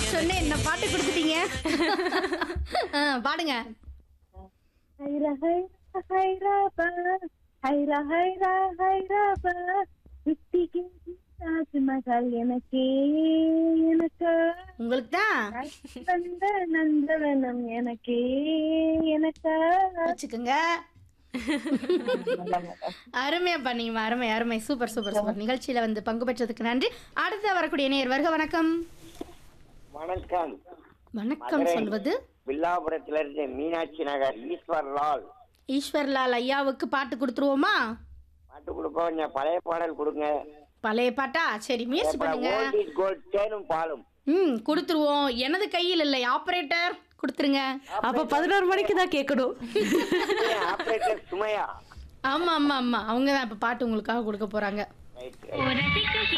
சொன்னேன் என்ன பாட்டு கொடுத்துட்டீங்க ஆ, பாடுங்க ஹைரா ஹைரா ஹைராபா ஹைரா ஹைரா ஹைராபா பிப்டி கேஜி தாஜ்மஹால் எனக்கே எனக்கா உங்களுக்கு தான் வந்த நந்தவனம் எனக்கே எனக்கா வச்சுக்கோங்க அருமையா பண்ணீங்கம்மா அருமை அருமை சூப்பர் சூப்பர் சூப்பர் நிகழ்ச்சியில வந்து பங்கு பெற்றதுக்கு நன்றி அடுத்து வரக்கூடிய நேர் வருக வணக்கம் வணக்கம் வணக்கம் சொல்வது வில்லாபுரத்துல இருந்து மீனாட்சி நகர் ஈஸ்வர் லால் ஈஸ்வர்லால் ஐயாவுக்கு பாட்டு கொடுத்துருவோமா பாட்டு கொடுப்போம் கொஞ்சம் பழைய பாடல் கொடுங்க பழைய பாட்டா சரி முயற்சி பண்ணுங்க ஓல்ட் இஸ் கோல்ட் தேனும் பாலும் ம் கொடுத்துருவோம் எனது கையில் இல்லை ஆபரேட்டர் கொடுத்துருங்க அப்ப பதினோரு மணிக்கு தான் கேட்கணும் ஆபரேட்டர் சுமையா ஆமா ஆமா ஆமா அவங்க தான் இப்ப பாட்டு உங்களுக்காக கொடுக்க போறாங்க ரைட்